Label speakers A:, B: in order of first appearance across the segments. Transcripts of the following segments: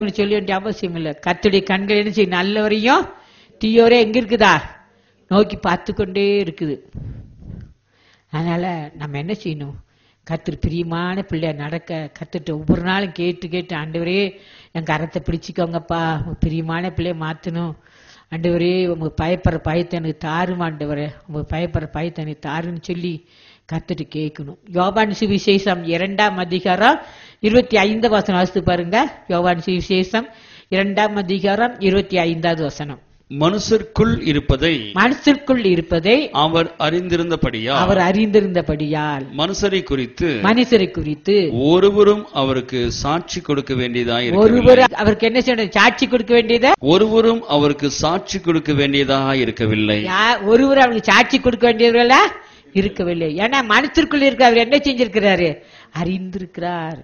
A: சொல்ல வேண்டிய அவசியம் இல்லை கத்துடைய கண்கள் என்ன செய்யும் நல்லவரையும் தீயோரே எங்க இருக்குதா நோக்கி பார்த்து கொண்டே இருக்குது அதனால நம்ம என்ன செய்யணும் கத்தர் பிரியமான பிள்ளையா நடக்க கத்துட்டு ஒவ்வொரு நாளும் கேட்டு கேட்டு ஆண்டவரே என் கரத்தை பிடிச்சிக்கோங்கப்பா உங்க பிரியமான பிள்ளைய மாத்தணும் ஆண்டவரே உங்க பயப்படுற பயத்தை எனக்கு தாரும் ஆண்டவரே உங்க பயப்படுற பயத்தை எனக்கு தாருன்னு சொல்லி கத்துட்டு கேட்கணும் யோவான் சுவிசேஷம் இரண்டாம் அதிகாரம் இருபத்தி ஐந்து வசனம் வாசித்து பாருங்க யோவான் சுவிசேஷம் இரண்டாம் அதிகாரம் இருபத்தி ஐந்தாவது வசனம்
B: மனுஷருக்குள் இருப்பதை
A: மனசிற்குள் இருப்பதை
B: அவர் அறிந்திருந்தபடியா
A: அவர் அறிந்திருந்தபடியால்
B: மனுஷரை குறித்து
A: மனுஷரை குறித்து
B: ஒருவரும் அவருக்கு சாட்சி கொடுக்க வேண்டியதாய்
A: ஒருவர்
B: இருக்கவில்லை
A: அவருக்கு என்ன செய்யணும் சாட்சி கொடுக்க வேண்டியத
B: ஒருவரும் அவருக்கு சாட்சி கொடுக்க வேண்டியதாக இருக்கவில்லை
A: ஒருவர் அவருக்கு சாட்சி கொடுக்க வேண்டியவர்களா இருக்கவில்லை ஏன்னா மனத்திற்குள் இருக்க அவர் என்ன செஞ்சிருக்கிறாரு அறிந்திருக்கிறார்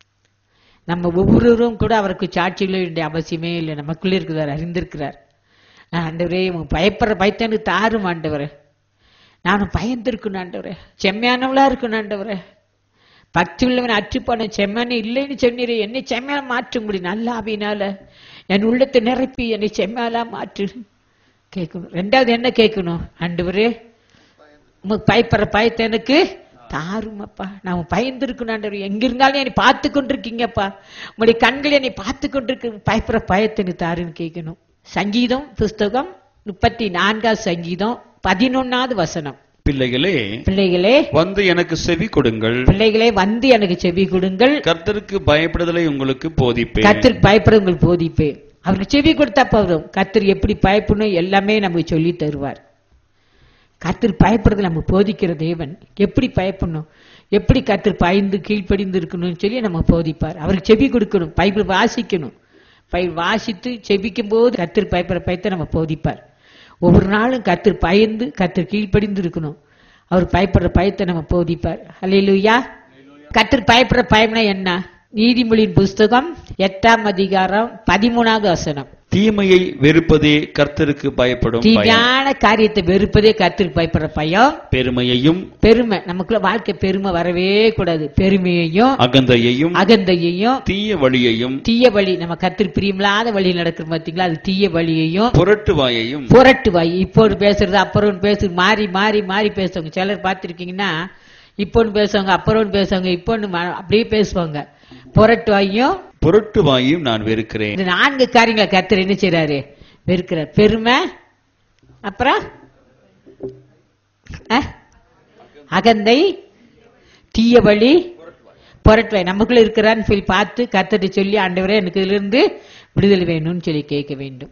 A: நம்ம ஒவ்வொருவரும் கூட அவருக்கு சாட்சி கொள்ள வேண்டிய அவசியமே இல்லை நமக்குள்ளே இருக்கிறார் அறிந்திருக்கிறார் ஆண்டவரே உங்க பயப்படுற பயத்தனுக்கு தாரும் ஆண்டவரே நானும் பயந்திருக்கணும் ஆண்டவரே செம்மையானவளா இருக்கணும் ஆண்டவரே பக்தி உள்ளவன் அற்றுப்போன செம்மனே இல்லைன்னு சொன்னீரே என்னை செம்மையால மாற்ற முடியும் நல்ல ஆவினால என் உள்ளத்தை நிரப்பி என்னை செம்மையாலா மாற்று கேட்கணும் ரெண்டாவது என்ன கேட்கணும் ஆண்டவரே உமக்கு பயப்படுற பயத்தை எனக்கு தாருமப்பா நான் பயந்துருக்கணும் ஆண்டவர் எங்க இருந்தாலும் என்னை பார்த்து கொண்டிருக்கீங்கப்பா உங்களுடைய கண்கள் என்னை பார்த்து கொண்டிருக்கு பயப்படுற பயத்தை எனக்கு தாருன்னு கேட்கணும் சங்கீதம் புஸ்தகம் முப்பத்தி நான்காவது சங்கீதம் பதினொன்னாவது வசனம்
B: பிள்ளைகளே
A: பிள்ளைகளே
B: வந்து எனக்கு செவி கொடுங்கள்
A: பிள்ளைகளே வந்து எனக்கு செவி கொடுங்கள்
B: கர்த்தருக்கு பயப்படுதலை உங்களுக்கு போதிப்பேன்
A: கத்திற்கு பயப்பட உங்களுக்கு போதிப்பேன் அவருக்கு செவி கொடுத்தா போதும் கத்தர் எப்படி பயப்படணும் எல்லாமே நமக்கு சொல்லி தருவார் கத்தர் பயப்படுறது நம்ம போதிக்கிற தேவன் எப்படி பயப்படணும் எப்படி கத்தர் பயந்து கீழ்ப்படிந்து இருக்கணும்னு சொல்லி நம்ம போதிப்பார் அவருக்கு செவி கொடுக்கணும் பைபிள் வாசிக்கணும் பைபிள் வாசித்து செபிக்கும் போது கத்தர் பயப்படுற பயத்தை நம்ம போதிப்பார் ஒவ்வொரு நாளும் கத்தர் பயந்து கத்தர் கீழ்ப்படிந்து இருக்கணும் அவர் பயப்படுற பயத்தை நம்ம போதிப்பார் அல்லையா கத்தர் பயப்படுற பயம்னா என்ன நீதிமொழியின் புஸ்தகம் எட்டாம் அதிகாரம் பதிமூணாவது வசனம்
B: தீமையை வெறுப்பதே கர்த்தருக்கு பயப்படும் பயம்
A: தீமையான காரியத்தை வெறுப்பதே கத்திற்கு பயப்படுற பயம்
B: பெருமையையும்
A: பெருமை நமக்குள்ள வாழ்க்கை பெருமை வரவே கூடாது பெருமையையும்
B: அகந்தையையும்
A: அகந்தையையும்
B: தீய வழியையும்
A: தீய வழி நம்ம கத்திரி பிரியமில்லாத வழி நடக்கிற பாத்தீங்களா அது தீய வழியையும்
B: புரட்டு வாயையும்
A: புரட்டு வாய் இப்போன்னு பேசுறது அப்புறம் பேசுறது மாறி மாறி மாறி பேசுவாங்க சிலர் பார்த்திருக்கீங்கன்னா இப்போன்னு பேசுவாங்க அப்புறம் பேசுவாங்க இப்போன்னு மா- அப்படியே பேசுவாங்க புரட்டு வாயும்
B: புரட்டு வாயையும் நான் வெறுக்கிறேன்
A: இந்த நான்கு காரியங்களை கர்த்தர் என்ன செய்றாரு வெறுக்கிறார் பெருமை அப்புறம் அஹ், அகந்தை தீய வழி புரட்டுவை நமக்குள்ள இருக்கிறான்னு சொல்லி பார்த்து கர்த்தரை சொல்லி ஆண்டவரே எனக்கு இதுல இருந்து விடுதலை வேணும்னு சொல்லி கேட்க வேண்டும்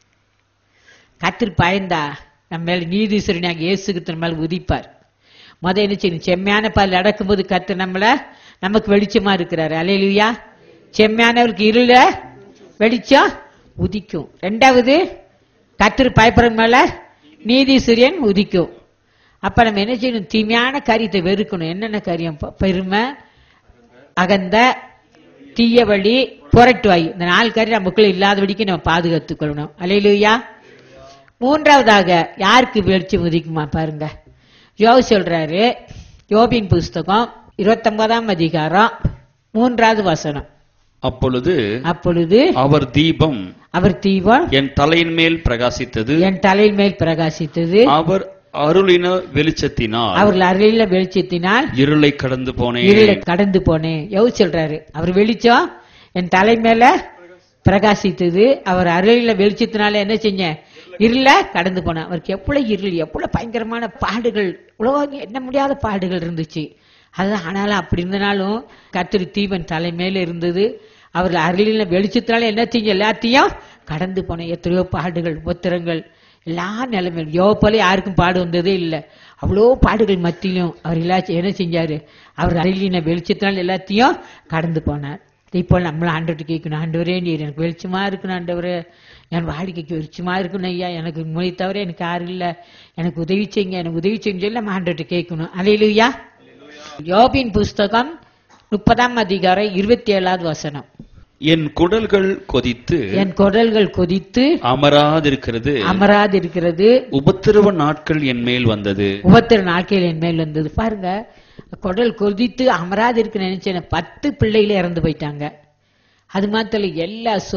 A: கத்திரி பயந்தா நம்ம மேல நீதீஸ்வரனாக இயேசுக்கு மேல உதிப்பார் முத என்ன செய்யணும் செம்மையான பால் நடக்கும்போது கத்து நம்மள நமக்கு வெளிச்சமா இருக்கிறாரு அலையிலுயா செம்மையானவருக்கு இருள வெளிச்சம் உதிக்கும் ரெண்டாவது கத்திரி பயப்படுற மேல நீதீஸ்வரியன் உதிக்கும் அப்ப நம்ம என்ன செய்யணும் தீமையான காரியத்தை வெறுக்கணும் என்னென்ன காரியம் ப- பெருமை அகந்த தீய வழி புரட்டுவாய் இந்த நாலு காரியம் நமக்குள்ள இல்லாதபடிக்கு நம்ம பாதுகாத்துக் கொள்ளணும் அலையிலுயா மூன்றாவதாக யாருக்கு வெளிச்சம் உதிக்குமா பாருங்க யோபு சொல்றாரு யோபின் புஸ்தகம் இருபத்தொன்பதாம் அதிகாரம் மூன்றாவது வசனம்
B: அப்பொழுது
A: அப்பொழுது
B: அவர் தீபம்
A: அவர் தீபம்
B: என் தலையின் மேல் பிரகாசித்தது
A: என் தலையின் மேல் பிரகாசித்தது
B: அவர் அருளின வெளிச்சத்தினால்
A: அவர்கள் அருளில வெளிச்சத்தினால்
B: இருளை கடந்து போனேன்
A: இருளை கடந்து போனேன் யோபு சொல்றாரு அவர் வெளிச்சம் என் தலை மேல பிரகாசித்தது அவர் அருளில வெளிச்சத்தினால என்ன செஞ்ச இருள கடந்து போனேன் அவருக்கு எவ்வளவு இருள் எவ்வளவு பயங்கரமான பாடுகள் உலகம் என்ன முடியாத பாடுகள் இருந்துச்சு அது ஆனாலும் அப்படி இருந்தனாலும் கத்திரி தீபன் தலை மேல இருந்தது அவர் அருளில வெளிச்சத்தினால என்ன செஞ்ச எல்லாத்தையும் கடந்து போனேன் எத்தனையோ பாடுகள் உத்திரங்கள் எல்லா நிலைமையும் யோ போல யாருக்கும் பாடு வந்ததே இல்லை அவ்வளோ பாடுகள் மத்தியிலும் அவர் எல்லாச்சும் என்ன செஞ்சாரு அவர் அருளின வெளிச்சத்தினால் எல்லாத்தையும் கடந்து போனார் இப்போ நம்மளும் ஆண்டவர்கிட்ட கேட்கணும் ஆண்டவரே நீர் எனக்கு வெளிச்சமா இருக்கணும் ஆண்டவரே என் வாடிக்கைக்கு வெளிச்சமா இருக்கணும் ஐயா எனக்கு மொழி தவிர எனக்கு யாரும் இல்லை எனக்கு உதவி செய்யுங்க எனக்கு உதவி செய்யுங்க சொல்லி நம்ம ஆண்டவர்கிட்ட கேட்கணும் அலையிலுயா யோபின் புஸ்தகம் முப்பதாம் அதிகாரம் இருபத்தி ஏழாவது வசனம்
B: என் குடல்கள் கொதித்து
A: என் குரல்கள் கொதித்து
B: அமராதிருக்கிறது
A: அமராதிருக்கிறது
B: உபத்திரவ நாட்கள் என் மேல் வந்தது
A: உபத்திர நாட்கள் என் மேல் வந்தது பாருங்க குடல் கொதித்து அமராது இருக்கு நினைச்சேன் பத்து பிள்ளைகளே இறந்து போயிட்டாங்க அது மாத்திரம் இல்ல, எல்லா